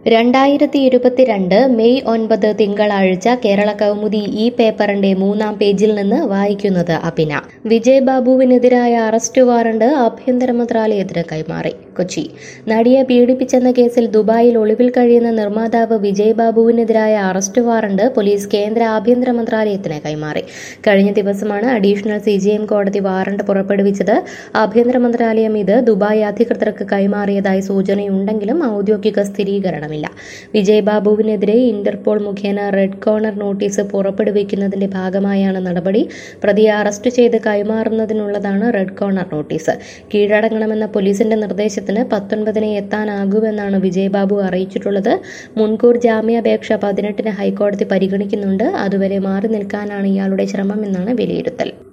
രണ്ടായിരത്തി ഇരുപത്തിരണ്ട് മെയ് ഒൻപത് തിങ്കളാഴ്ച കേരള കൗമുദി ഈ പേപ്പറിന്റെ മൂന്നാം പേജിൽ നിന്ന് വായിക്കുന്നത് അഭിന വിജയ് ബാബുവിനെതിരായ അറസ്റ്റ് വാറണ്ട് ആഭ്യന്തര മന്ത്രാലയത്തിന് കൈമാറി കൊച്ചി നടിയെ പീഡിപ്പിച്ചെന്ന കേസിൽ ദുബായിൽ ഒളിവിൽ കഴിയുന്ന നിർമ്മാതാവ് വിജയ് ബാബുവിനെതിരായ അറസ്റ്റ് വാറണ്ട് പോലീസ് കേന്ദ്ര ആഭ്യന്തര മന്ത്രാലയത്തിന് കൈമാറി കഴിഞ്ഞ ദിവസമാണ് അഡീഷണൽ സി ജി എം കോടതി വാറണ്ട് പുറപ്പെടുവിച്ചത് ആഭ്യന്തര മന്ത്രാലയം ഇത് ദുബായ് അധികൃതർക്ക് കൈമാറിയതായി സൂചനയുണ്ടെങ്കിലും ഔദ്യോഗിക സ്ഥിരീകരണമില്ല വിജയ് ബാബുവിനെതിരെ ഇന്റർപോൾ മുഖേന റെഡ് കോർണർ നോട്ടീസ് പുറപ്പെടുവിക്കുന്നതിന്റെ ഭാഗമായാണ് നടപടി പ്രതിയെ അറസ്റ്റ് ചെയ്ത് കൈമാറുന്നതിനുള്ളതാണ് റെഡ് കോർണർ നോട്ടീസ് കീഴടങ്ങണമെന്ന പോലീസിന്റെ നിർദ്ദേശത്തിന് പത്തൊൻപതിനെ എത്താനാകുമെന്നാണ് വിജയ് ബാബു അറിയിച്ചിട്ടുള്ളത് മുൻകൂർ ജാമ്യാപേക്ഷ പതിനെട്ടിന് ഹൈക്കോടതി പരിഗണിക്കുന്നുണ്ട് അതുവരെ മാറി നിൽക്കാനാണ് ഇയാളുടെ ശ്രമമെന്നാണ് വിലയിരുത്തൽ